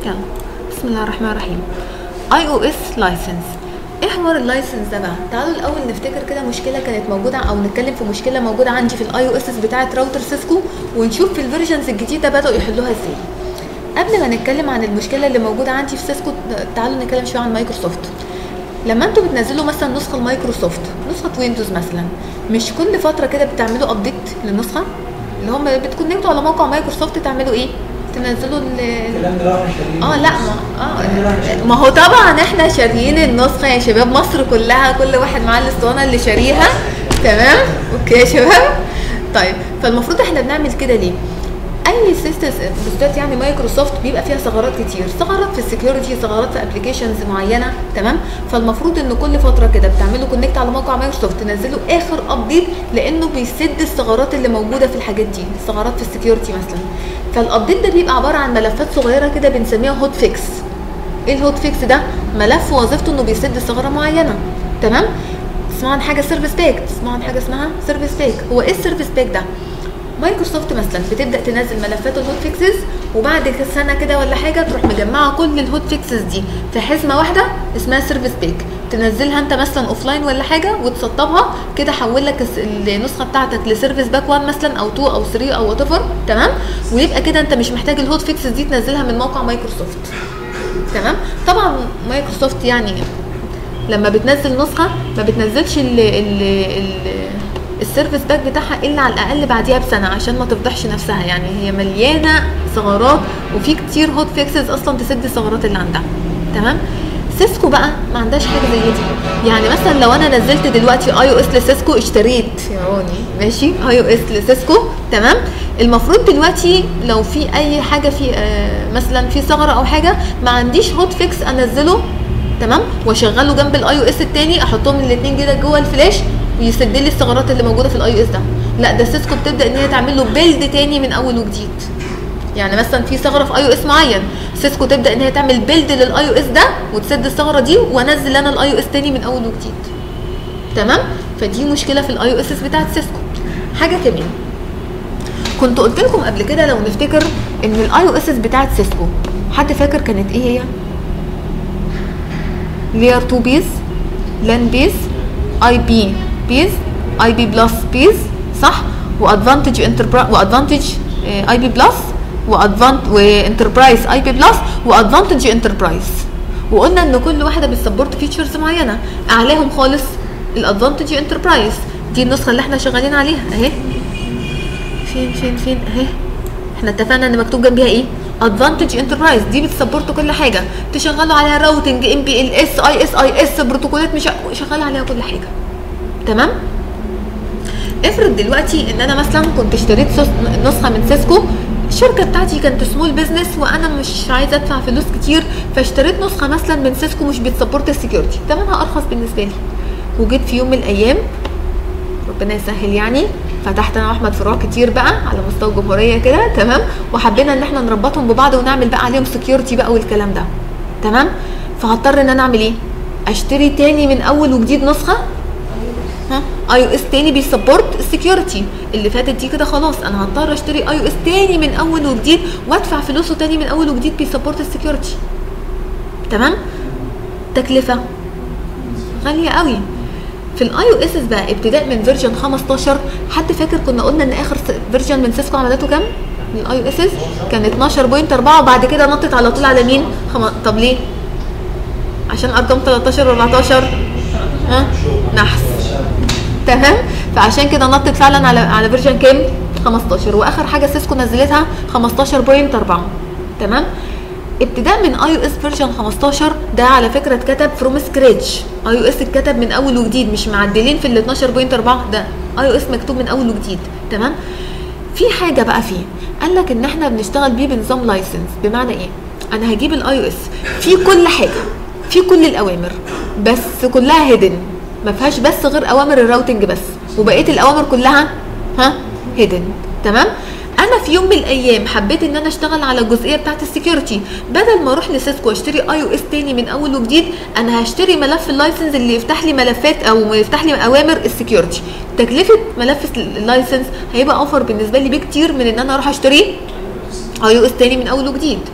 يلا بسم الله الرحمن الرحيم اي او اس لايسنس ايه حوار اللايسنس ده بقى تعالوا الاول نفتكر كده مشكله كانت موجوده او نتكلم في مشكله موجوده عندي في الاي او اس بتاعه راوتر سيسكو ونشوف في الفيرجنز الجديده بداوا يحلوها ازاي قبل ما نتكلم عن المشكله اللي موجوده عندي في سيسكو تعالوا نتكلم شويه عن مايكروسوفت لما انتوا بتنزلوا مثلا نسخه المايكروسوفت نسخه ويندوز مثلا مش كل فتره كده بتعملوا ابديت للنسخه اللي هم بتكونكتوا على موقع مايكروسوفت تعملوا ايه تنزلوا ال الكلام ده احنا شاريين اه لا ما اه ما هو طبعا احنا شاريين النسخه يا شباب مصر كلها كل واحد معاه الاسطوانه اللي شاريها تمام اوكي يا شباب طيب فالمفروض احنا بنعمل كده ليه اي سيستمز بالذات يعني مايكروسوفت بيبقى فيها ثغرات كتير ثغرات في السكيورتي ثغرات في ابلكيشنز معينه تمام فالمفروض ان كل فتره كده بتعملوا كونكت على موقع مايكروسوفت تنزلوا اخر ابديت لانه بيسد الثغرات اللي موجوده في الحاجات دي ثغرات في السكيورتي مثلا فالابديت ده بيبقى عباره عن ملفات صغيره كده بنسميها هوت فيكس ايه الهوت فيكس ده ملف وظيفته انه بيسد ثغره معينه تمام اسمها عن حاجه سيرفيس باك اسمها عن حاجه اسمها سيرفيس باك هو ايه السيرفيس باك ده مايكروسوفت مثلا بتبدا تنزل ملفات الهوت فيكسز وبعد سنه كده ولا حاجه تروح مجمعه كل الهوت فيكسز دي في حزمه واحده اسمها سيرفيس باك تنزلها انت مثلا اوف لاين ولا حاجه وتسطبها كده حول لك النسخه بتاعتك لسيرفيس باك 1 مثلا او 2 او 3 او وات تمام ويبقى كده انت مش محتاج الهوت فيكسز دي تنزلها من موقع مايكروسوفت تمام طبعا مايكروسوفت يعني لما بتنزل نسخه ما بتنزلش ال ال ال السيرفيس باك بتاعها الا على الاقل بعديها بسنه عشان ما تفضحش نفسها يعني هي مليانه ثغرات وفي كتير هوت فيكسز اصلا تسد الثغرات اللي عندها تمام سيسكو بقى ما عندهاش حاجه زي دي يعني مثلا لو انا نزلت دلوقتي اي او اس لسيسكو اشتريت يا روني ماشي اي او اس لسيسكو تمام المفروض دلوقتي لو في اي حاجه في آه مثلا في ثغره او حاجه ما عنديش هوت فيكس انزله تمام واشغله جنب الاي او اس التاني احطهم الاثنين كده جوه الفلاش ويسد لي الثغرات اللي موجوده في الاي او اس ده لا ده سيسكو بتبدا ان هي تعمل له بيلد تاني من اول وجديد يعني مثلا في ثغره في اي او اس معين سيسكو تبدا ان هي تعمل بيلد للاي او اس ده وتسد الثغره دي وانزل انا الاي او اس تاني من اول وجديد تمام فدي مشكله في الاي او اس بتاعت سيسكو حاجه كمان كنت قلت لكم قبل كده لو نفتكر ان الاي او اس بتاعت سيسكو حد فاكر كانت ايه هي لير 2 بيز لان بيز اي بي بيز اي بي بلس بيز صح وادفانتج انتربرايز وادفانتج اي بي بلس وادفانت وانتربرايز اي بي بلس وادفانتج انتربرايز وقلنا ان كل واحده بتسبورت فيتشرز معينه اعلاهم خالص الادفانتج انتربرايز دي النسخه اللي احنا شغالين عليها اهي فين فين فين اهي احنا اتفقنا ان مكتوب جنبيها ايه ادفانتج انتربرايز دي بتسبورت كل حاجه تشغلوا عليها راوتنج ام بي ال اس اي اس اي اس بروتوكولات مش شغال عليها كل حاجه تمام افرض دلوقتي ان انا مثلا كنت اشتريت نسخه من سيسكو الشركه بتاعتي كانت سمول بزنس وانا مش عايزه ادفع فلوس كتير فاشتريت نسخه مثلا من سيسكو مش بتسبورت السكيورتي ثمنها ارخص بالنسبه لي وجيت في يوم من الايام ربنا يسهل يعني فتحت انا واحمد فروع كتير بقى على مستوى الجمهوريه كده تمام وحبينا ان احنا نربطهم ببعض ونعمل بقى عليهم سكيورتي بقى والكلام ده تمام فهضطر ان انا اعمل ايه اشتري تاني من اول وجديد نسخه ها اي او اس تاني بيسبورت السكيورتي اللي فاتت دي كده خلاص انا هضطر اشتري اي او اس تاني من اول وجديد وادفع فلوسه تاني من اول وجديد بيسبورت السكيورتي تمام تكلفه غاليه قوي في الاي او اس بقى ابتداء من فيرجن 15 حد فاكر كنا قلنا ان اخر فيرجن من سيسكو عملته كام الاي او اس كان 12.4 وبعد كده نطت على طول على مين خم... طب ليه عشان ارقام 13 و14 ها نحس تمام فعشان كده نطت فعلا على على فيرجن كام 15 واخر حاجه سيسكو نزلتها 15.4 تمام ابتداء من اي او اس فيرجن 15 ده على فكره اتكتب فروم سكراتش اي او اس اتكتب من اول وجديد مش معدلين في ال 12.4 ده اي او اس مكتوب من اول وجديد تمام في حاجه بقى فيه قال لك ان احنا بنشتغل بيه بنظام لايسنس بمعنى ايه انا هجيب الاي او اس في كل حاجه في كل الاوامر بس كلها هيدن ما فيهاش بس غير اوامر الراوتنج بس وبقيه الاوامر كلها ها هيدن تمام انا في يوم من الايام حبيت ان انا اشتغل على الجزئيه بتاعت السكيورتي بدل ما اروح لسيسكو اشتري اي او اس تاني من اول وجديد انا هشتري ملف اللايسنس اللي يفتح لي ملفات او يفتح لي اوامر السكيورتي تكلفه ملف اللايسنس هيبقى اوفر بالنسبه لي بكتير من ان انا اروح اشتري اي او اس تاني من اول وجديد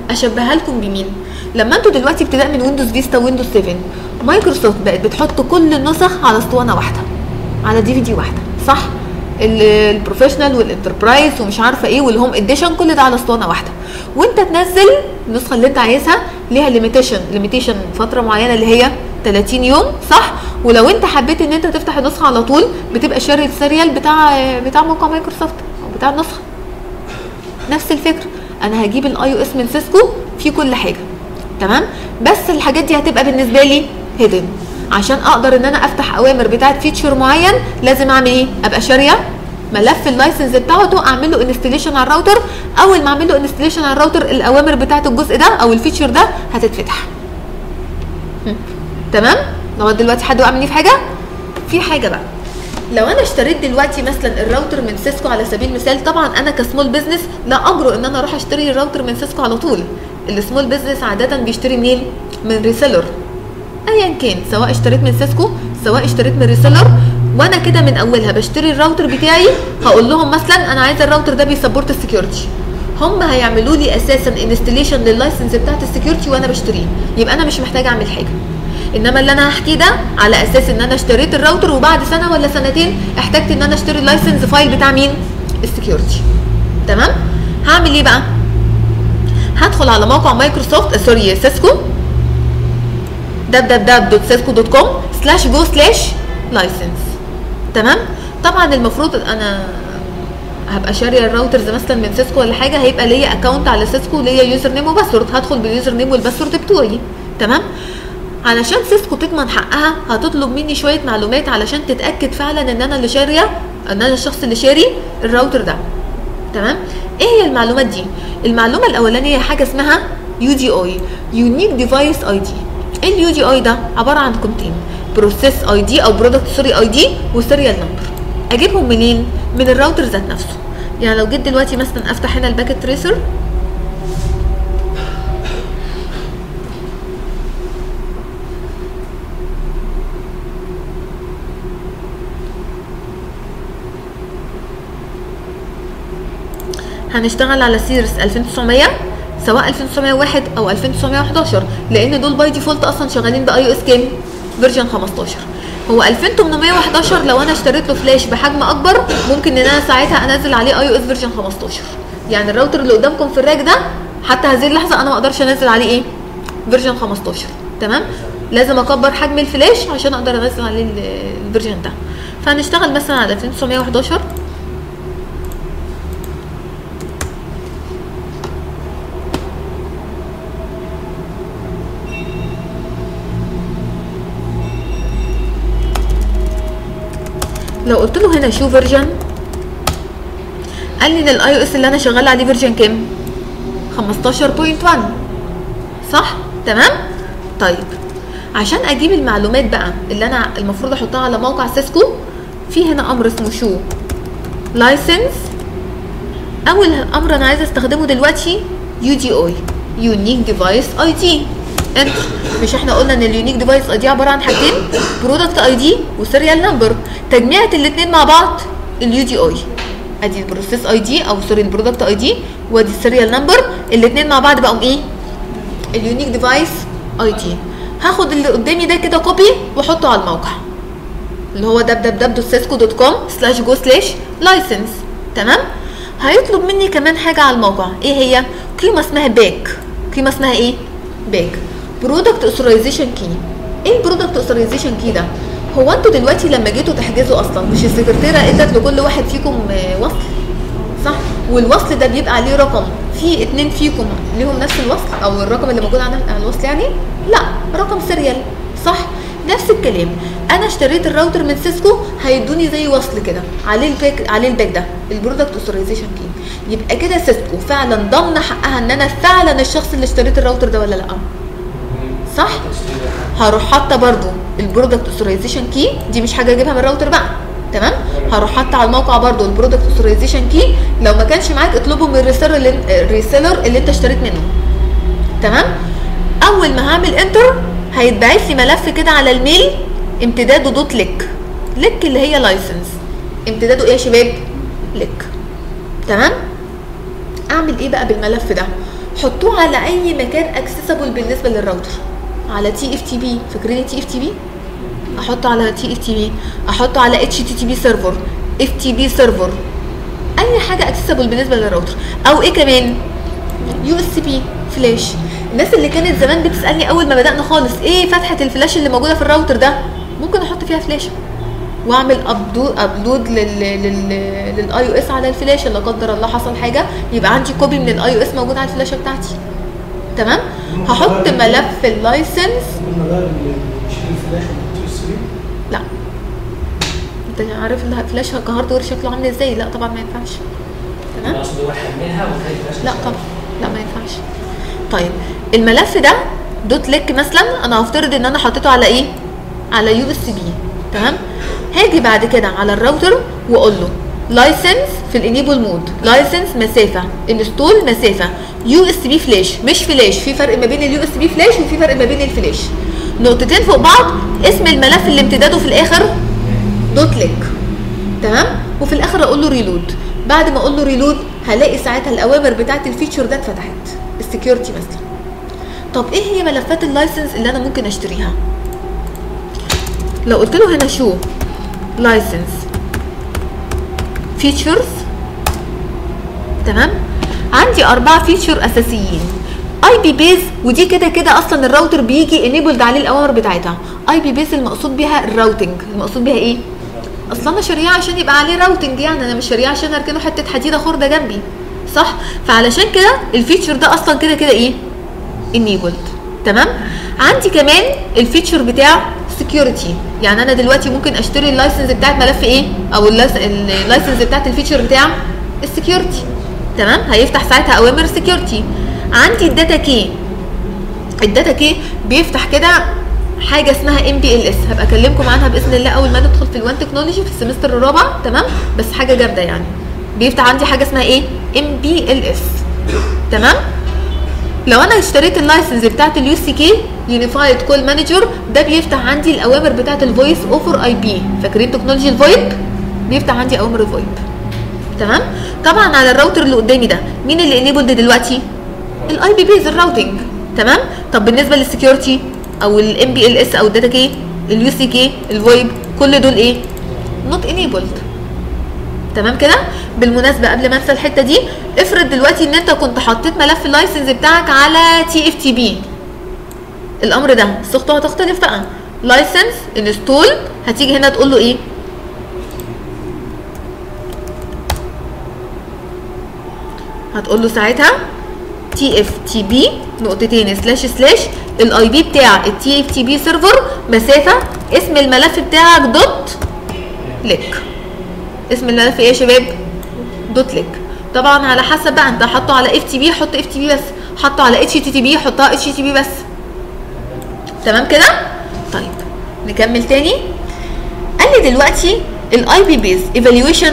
اشبهها لكم بمين لما انتوا دلوقتي ابتداء من ويندوز فيستا ويندوز 7 مايكروسوفت بقت بتحط كل النسخ على اسطوانه واحده على دي في دي واحده صح ال- البروفيشنال والانتربرايز ومش عارفه ايه والهوم اديشن كل ده على اسطوانه واحده وانت تنزل النسخه اللي انت عايزها ليها ليميتيشن ليميتيشن فتره معينه اللي هي 30 يوم صح ولو انت حبيت ان انت تفتح النسخه على طول بتبقى شاري السيريال بتاع بتاع موقع مايكروسوفت او بتاع النسخه نفس الفكره انا هجيب الاي او اس من سيسكو فيه كل حاجه تمام بس الحاجات دي هتبقى بالنسبه لي هيدن عشان اقدر ان انا افتح اوامر بتاعه فيتشر معين لازم اعمل ايه ابقى شاريه ملف اللايسنس بتاعته اعمل له انستليشن على الراوتر اول ما اعمل له انستليشن على الراوتر الاوامر بتاعه الجزء ده او الفيتشر ده هتتفتح هم. تمام لغايه دلوقتي حد وقع مني في حاجه في حاجه بقى لو انا اشتريت دلوقتي مثلا الراوتر من سيسكو على سبيل المثال طبعا انا كسمول بزنس لا اجرؤ ان انا اروح اشتري الراوتر من سيسكو على طول السمول بزنس عاده بيشتري منين من ريسيلر ايا كان سواء اشتريت من سيسكو سواء اشتريت من ريسيلر وانا كده من اولها بشتري الراوتر بتاعي هقول لهم مثلا انا عايز الراوتر ده بيسبورت السكيورتي هم هيعملوا لي اساسا انستليشن لللايسنس بتاعت السكيورتي وانا بشتريه يبقى انا مش محتاجه اعمل حاجه انما اللي انا هحكيه ده على اساس ان انا اشتريت الراوتر وبعد سنه ولا سنتين احتجت ان انا اشتري اللايسنس فايل بتاع مين السكيورتي تمام هعمل ايه بقى هدخل على موقع مايكروسوفت آه، سوري سيسكو www.cisco.com سلاش جو سلاش لايسنس تمام طبعا المفروض انا هبقى شاريه الراوترز مثلا من سيسكو ولا حاجه هيبقى ليا اكونت على سيسكو ليا يوزر نيم وباسورد هدخل باليوزر نيم والباسورد بتوعي تمام علشان سيسكو تضمن حقها هتطلب مني شويه معلومات علشان تتاكد فعلا ان انا اللي شاريه ان انا الشخص اللي شاري الراوتر ده تمام ايه هي المعلومات دي المعلومه الاولانيه هي حاجه اسمها يو دي اي يونيك ديفايس اي دي ايه اليو دي اي ده عباره عن كونتين بروسيس اي دي او برودكت سوري اي دي وسيريال نمبر اجيبهم منين من الراوتر ذات نفسه يعني لو جيت دلوقتي مثلا افتح هنا الباكيت تريسر هنشتغل على سيريس 2900 سواء 2901 او 2911 لان دول باي ديفولت اصلا شغالين باي او اس كام فيرجن 15 هو 2811 لو انا اشتريت له فلاش بحجم اكبر ممكن ان انا ساعتها انزل عليه اي او اس فيرجن 15 يعني الراوتر اللي قدامكم في الراك ده حتى هذه اللحظه انا ما اقدرش انزل عليه ايه فيرجن 15 تمام لازم اكبر حجم الفلاش عشان اقدر انزل عليه ال- الفيرجن ده فهنشتغل مثلا على 2911 لو قلت له هنا شو فيرجن قال لي ان الاي او اس اللي انا شغاله عليه فيرجن كام 15.1 صح تمام طيب عشان اجيب المعلومات بقى اللي انا المفروض احطها على موقع سيسكو في هنا امر اسمه شو لايسنس اول امر انا عايزه استخدمه دلوقتي يو دي اي يونيك ديفايس اي دي انت مش احنا قلنا ان اليونيك ديفايس اي دي عباره عن حاجتين برودكت اي دي وسيريال نمبر تجميعة الاثنين مع بعض اليو دي اي ادي البروسيس اي دي او سوري البرودكت اي دي وادي السيريال نمبر الاثنين مع بعض بقوا ايه اليونيك ديفايس اي دي هاخد اللي قدامي ده كده كوبي واحطه على الموقع اللي هو www.cisco.com/go/license تمام هيطلب مني كمان حاجه على الموقع ايه هي قيمه اسمها باك قيمه اسمها ايه باك برودكت اوثرايزيشن كي ايه البرودكت اوثرايزيشن كي ده هو انتوا دلوقتي لما جيتوا تحجزوا اصلا مش السكرتيره ادت لكل واحد فيكم آه، وصل صح والوصل ده بيبقى عليه رقم في اتنين فيكم ليهم نفس الوصل او الرقم اللي موجود على على الوصل يعني لا رقم سيريال صح نفس الكلام انا اشتريت الراوتر من سيسكو هيدوني زي وصل كده عليه الباك عليه الباك ده البرودكت اوثرايزيشن كي يبقى كده سيسكو فعلا ضامنه حقها ان انا فعلا الشخص اللي اشتريت الراوتر ده ولا لا صح هروح حاطه برضو البرودكت اوثرايزيشن كي دي مش حاجه اجيبها من الراوتر بقى تمام هروح حاطه على الموقع برضو البرودكت اوثرايزيشن كي لو ما كانش معاك اطلبه من الريسيلر اللي الريسيلر اللي انت اشتريت منه تمام اول ما هعمل انتر هيتبعت لي ملف كده على الميل امتداده دوت ليك ليك اللي هي لايسنس امتداده ايه يا شباب ليك تمام اعمل ايه بقى بالملف ده حطوه على اي مكان اكسسبل بالنسبه للراوتر على تي اف تي بي فاكرين تي اف تي بي احطه على تي اف تي بي احطه على اتش تي تي بي سيرفر اف تي بي سيرفر اي حاجه اكسسبل بالنسبه للراوتر او ايه كمان يو اس بي فلاش الناس اللي كانت زمان بتسالني اول ما بدانا خالص ايه فتحه الفلاش اللي موجوده في الراوتر ده ممكن احط فيها فلاشه واعمل ابلود ابلود لل لل للاي او اس على الفلاشه لا قدر الله حصل حاجه يبقى عندي كوبي من الاي او اس موجود على الفلاشه بتاعتي تمام هحط ملف اللايسنس قلنا بقى اللي يشيل الفلاش ويحط اس 3 لا انت عارف الفلاش كهاردوير شكله عامل ازاي لا طبعا ما ينفعش تمام اقصد هو حملها وخلي الفلاش لا طبعا لا ما ينفعش طيب الملف ده دوت ليك مثلا انا هفترض ان انا حطيته على ايه على يو اس بي تمام هاجي بعد كده على الراوتر واقول له لايسنس في الانيبل مود لايسنس مسافه انستول مسافه يو اس بي فلاش مش فلاش في فرق ما بين اليو اس بي فلاش وفي فرق ما بين الفلاش نقطتين فوق بعض اسم الملف اللي امتداده في الاخر دوت ليك تمام وفي الاخر اقول له ريلود بعد ما اقول له ريلود هلاقي ساعتها الاوامر بتاعت الفيتشر ده اتفتحت السكيورتي مثلا طب ايه هي ملفات اللايسنس اللي انا ممكن اشتريها لو قلت له هنا شو لايسنس فيتشرز تمام عندي اربعه فيتشر اساسيين اي بي بيز ودي كده كده اصلا الراوتر بيجي انيبلد عليه الاوامر بتاعتها اي بي بيز المقصود بيها الراوتنج المقصود بيها ايه اصلا انا شارياه عشان يبقى عليه راوتنج يعني انا مش شارياه عشان اركنه حته حديده خرده جنبي صح فعلشان كده الفيتشر ده اصلا كده كده ايه enabled تمام عندي كمان الفيتشر بتاع سكيورتي يعني انا دلوقتي ممكن اشتري اللايسنس بتاعت ملف ايه او اللايس- اللايسنس بتاعت الفيتشر بتاع السكيورتي تمام هيفتح ساعتها اوامر سكيورتي عندي الداتا كي الداتا كي بيفتح كده حاجه اسمها ام بي ال اس هبقى اكلمكم عنها باذن الله اول ما ندخل في الوان تكنولوجي في السمستر الرابع تمام بس حاجه جامده يعني بيفتح عندي حاجه اسمها ايه ام بي ال اس تمام لو انا اشتريت اللايسنس بتاعت اليو سي كي يونيفايد كول مانجر ده بيفتح عندي الاوامر بتاعت الفويس اوفر اي بي فاكرين تكنولوجي الفويب بيفتح عندي اوامر الفويب تمام طبعا على الراوتر اللي قدامي ده مين اللي انيبلد دلوقتي الاي بي بيز الراوتنج تمام طب بالنسبه للسكيورتي او الام بي ال اس او الداتا كي اليو سي كي الفويب كل دول ايه نوت انيبلد تمام كده بالمناسبه قبل ما انسى الحته دي افرض دلوقتي ان انت كنت حطيت ملف اللايسنس بتاعك على تي اف تي بي الامر ده صيغته هتختلف بقى لايسنس انستول هتيجي هنا تقول له ايه هتقول له ساعتها تي اف تي بي نقطتين سلاش سلاش الاي بي بتاع التي اف تي بي سيرفر مسافه اسم الملف بتاعك دوت ليك اسم الملف ايه يا شباب دوت ليك طبعا على حسب بقى انت حاطه على اف تي بي حط اف تي بي بس حاطه على اتش تي تي بي حطها اتش تي بي بس تمام كده طيب نكمل تاني قال لي دلوقتي الاي بي بيز ايفالويشن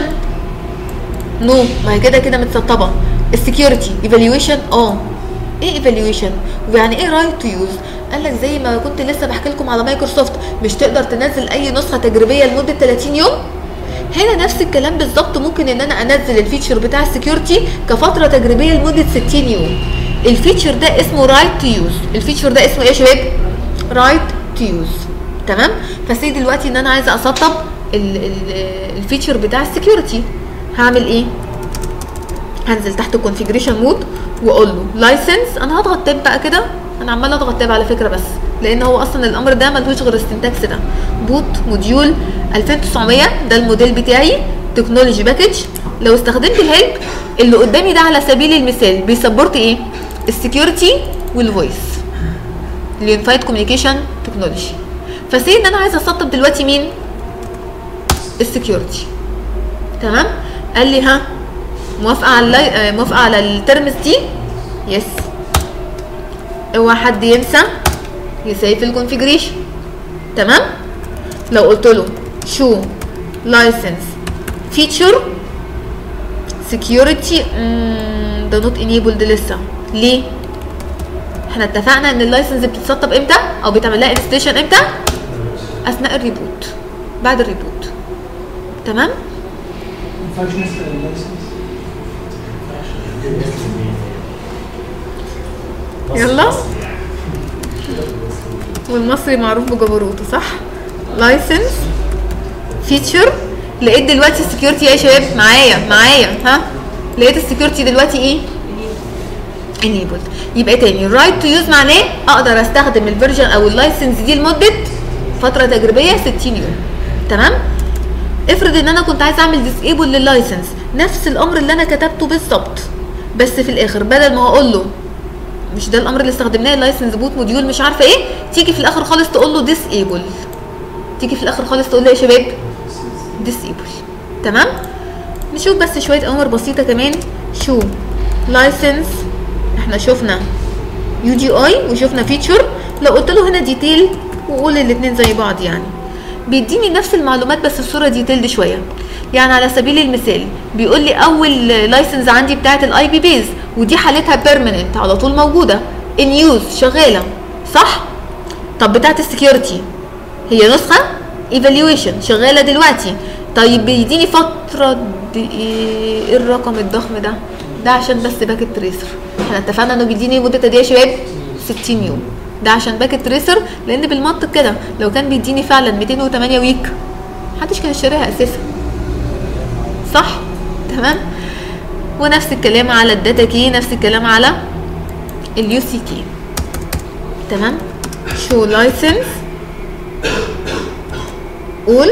نو ما هي كده كده متسطبه السكيورتي ايفالويشن اه ايه ايفالويشن ويعني ايه رايت تو يوز قال لك زي ما كنت لسه بحكي لكم على مايكروسوفت مش تقدر تنزل اي نسخه تجريبيه لمده 30 يوم هنا نفس الكلام بالظبط ممكن ان انا انزل الفيتشر بتاع السكيورتي كفتره تجريبيه لمده 60 يوم الفيتشر ده اسمه رايت تو يوز الفيتشر ده اسمه ايه يا شباب رايت تو يوز تمام فسي دلوقتي ان انا عايزه اسطب ال- ال- الفيتشر بتاع السكيورتي هعمل ايه هنزل تحت الكونفيجريشن مود واقول له لايسنس انا هضغط تاب بقى كده انا عمال اضغط تاب على فكره بس لان هو اصلا الامر ده ملهوش غير السنتكس ده بوت موديول 2900 ده الموديل بتاعي تكنولوجي باكج لو استخدمت الهيلب اللي قدامي ده على سبيل المثال بيسبورت ايه السكيورتي والفويس اليونيفايد كوميونيكيشن تكنولوجي فسي ان انا عايزه اسطب دلوقتي مين السكيورتي تمام قال لي ها موافقه على اللاي... آه، موافقه على الترمز دي يس اوعى حد ينسى يسيف الكونفيجريشن تمام لو قلت له شو لايسنس فيتشر سكيورتي ده نوت انيبلد لسه ليه احنا اتفقنا ان اللايسنس بتتسطب امتى او بيتعمل لها انستيشن امتى اثناء الريبوت بعد الريبوت تمام ما ينفعش نسال اللايسنس يلا والمصري معروف بجبروته صح لايسنس فيتشر لقيت دلوقتي السكيورتي يا شباب معايا معايا ها لقيت السكيورتي دلوقتي ايه enabled يبقى تاني right to use معناه اقدر استخدم الفيرجن او اللايسنس دي لمده فتره تجريبيه 60 يوم تمام افرض ان انا كنت عايز اعمل disable لللايسنس نفس الامر اللي انا كتبته بالظبط بس في الاخر بدل ما اقول له مش ده الامر اللي استخدمناه اللايسنس بوت موديول مش عارفه ايه تيجي في الاخر خالص تقول له disable تيجي في الاخر خالص تقول له يا شباب disable تمام نشوف بس شويه اوامر بسيطه كمان شو لايسنس احنا شفنا يو جي اي وشفنا فيتشر لو قلت له هنا ديتيل وقول الاثنين زي بعض يعني بيديني نفس المعلومات بس الصوره ديتيلد شويه يعني على سبيل المثال بيقول لي اول لايسنس عندي بتاعه الاي بي بيز ودي حالتها بيرمننت على طول موجوده ان يوز شغاله صح طب بتاعه السكيورتي هي نسخه ايفالويشن شغاله دلوقتي طيب بيديني فتره دي ايه الرقم الضخم ده ده عشان بس باكت تريسر احنا اتفقنا انه بيديني مده قد ايه يا شباب 60 يوم ده عشان باكت تريسر لان بالمنطق كده لو كان بيديني فعلا 208 ويك محدش كان اشتراها اساسا صح تمام ونفس الكلام على الداتا كي نفس الكلام على اليو سي كي تمام شو لايسنس قول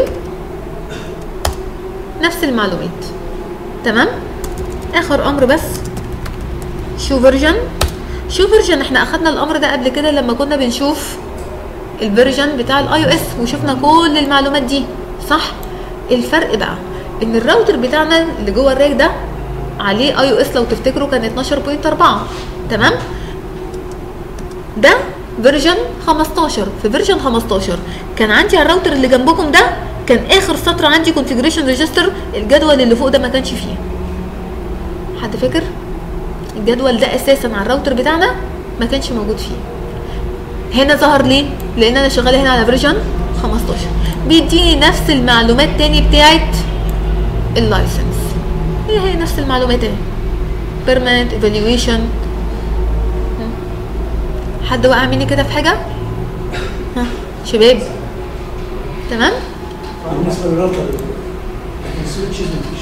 نفس المعلومات تمام اخر امر بس شو فيرجن شو فيرجن احنا اخدنا الامر ده قبل كده لما كنا بنشوف الفيرجن بتاع الاي او اس وشفنا كل المعلومات دي صح الفرق بقى ان الراوتر بتاعنا اللي جوه الراك ده عليه اي او اس لو تفتكروا كان 12.4 تمام ده فيرجن 15 في فيرجن 15 كان عندي على الراوتر اللي جنبكم ده كان اخر سطر عندي كونفيجريشن ريجستر الجدول اللي فوق ده ما كانش فيه حد فاكر الجدول ده اساسا على الراوتر بتاعنا ما كانش موجود فيه هنا ظهر ليه لان انا شغاله هنا على فيرجن 15 بيديني نفس المعلومات تاني بتاعت اللايسنس هي هي نفس المعلومات اهي permanent evaluation حد وقع مني كده في حاجه ها شباب تمام بالنسبه للراوتر لكن السويتشز مفيش